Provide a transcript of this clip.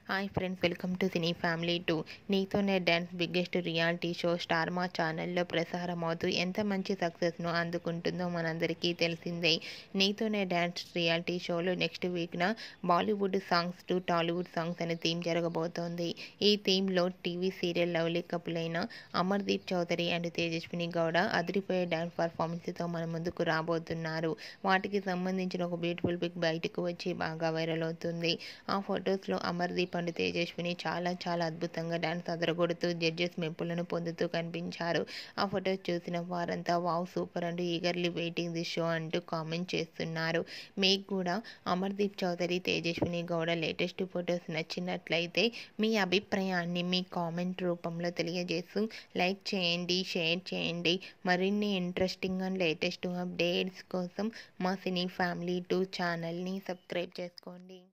hi friends welcome to cine family two నీతోనే dance biggest reality show star Maa ఛానల్లో ప్రసారం అవుతూ ఎంత మంచి సక్సెస్ను అందుకుంటుందో మనందరికీ తెలిసిందే నీతోనే డ్యాన్స్ రియాలిటీ షోలో నెక్స్ట్ వీక్న Bollywood songs to Tollywood songs అనే థీమ్ జరగబోతోంది ఈ థీమ్లో టీవీ సీరియల్ లవ్లీ కపుల్ అయిన అమర్దీప్ చౌదరి అండ్ తేజస్విని గౌడ అదిరిపోయే డ్యాన్స్ పర్ఫార్మెన్స్తో మన ముందుకు రాబోతున్నారు వాటికి సంబంధించిన ఒక బ్యూటిఫుల్ పిక్ బయటకు వచ్చి బాగా వైరల్ అవుతుంది ఆ ఫొటోస్లో అమర్దీప్ అండ్ తేజస్విని చాలా చాలా అద్భుతంగా డాన్స్ అదరగొడుతూ జడ్జెస్ మెప్పులను పొందుతూ కనిపించారు ఆ ఫొటోస్ చూసిన వారంతా wow super and eagerly waiting the show అంటూ కామెంట్ చేస్తున్నారు మీకు కూడా అమర్దీప్ చౌదరి తేజస్విని గౌడ లేటెస్ట్ ఫొటోస్ నచ్చినట్లయితే మీ అభిప్రాయాన్ని మీ కామెంట్ రూపంలో తెలియజేస్తూ లైక్ చేయండి షేర్ చేయండి మరిన్ని ఇంట్రెస్టింగ్ అండ్ లేటెస్ట్ అప్డేట్స్ కోసం మా సినీ ఫ్యామిలీ టూ ఛానల్ని సబ్స్క్రైబ్ చేసుకోండి